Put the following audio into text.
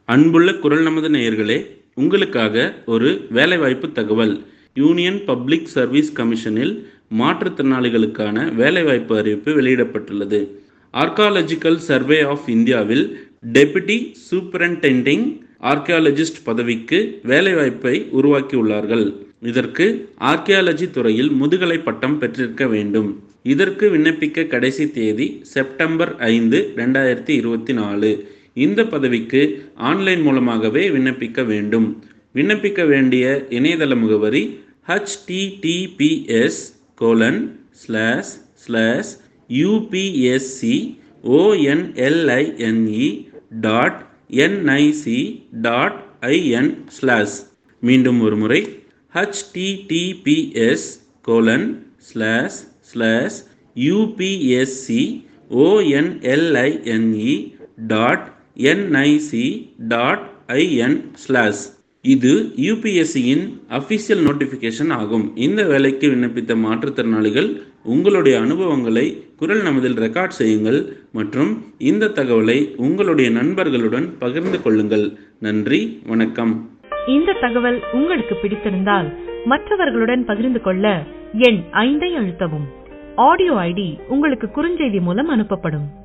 அன்புள்ள குரல் நமது நேயர்களே உங்களுக்காக ஒரு வேலைவாய்ப்பு தகவல் யூனியன் பப்ளிக் சர்வீஸ் கமிஷனில் மாற்றுத்திறனாளிகளுக்கான வேலைவாய்ப்பு அறிவிப்பு வெளியிடப்பட்டுள்ளது ஆர்காலஜிக்கல் சர்வே ஆஃப் இந்தியாவில் டெபுட்டி சூப்பரண்டெண்டிங் ஆர்கியாலஜிஸ்ட் பதவிக்கு வேலைவாய்ப்பை உருவாக்கியுள்ளார்கள் இதற்கு ஆர்கியாலஜி துறையில் முதுகலை பட்டம் பெற்றிருக்க வேண்டும் இதற்கு விண்ணப்பிக்க கடைசி தேதி செப்டம்பர் ஐந்து ரெண்டாயிரத்தி இருபத்தி நாலு இந்த பதவிக்கு ஆன்லைன் மூலமாகவே விண்ணப்பிக்க வேண்டும் விண்ணப்பிக்க வேண்டிய இணையதள முகவரி https colon slash slash UPSC ONLINE dot NIC dot IN slash மீண்டும் ஒரு முறை https colon slash slash UPSC ONLINE dot NIC dot IN slash இது யூபிஎஸ்சியின் அஃபிஷியல் நோட்டிஃபிகேஷன் ஆகும் இந்த வேலைக்கு விண்ணப்பித்த மாற்றுத்திறனாளிகள் உங்களுடைய அனுபவங்களை குரல் நமதில் ரெக்கார்ட் செய்யுங்கள் மற்றும் இந்த தகவலை உங்களுடைய நண்பர்களுடன் பகிர்ந்து கொள்ளுங்கள் நன்றி வணக்கம் இந்த தகவல் உங்களுக்கு பிடித்திருந்தால் மற்றவர்களுடன் பகிர்ந்து கொள்ள எண் ஐந்தை அழுத்தவும் ஆடியோ ஐடி உங்களுக்கு குறுஞ்செய்தி மூலம் அனுப்பப்படும்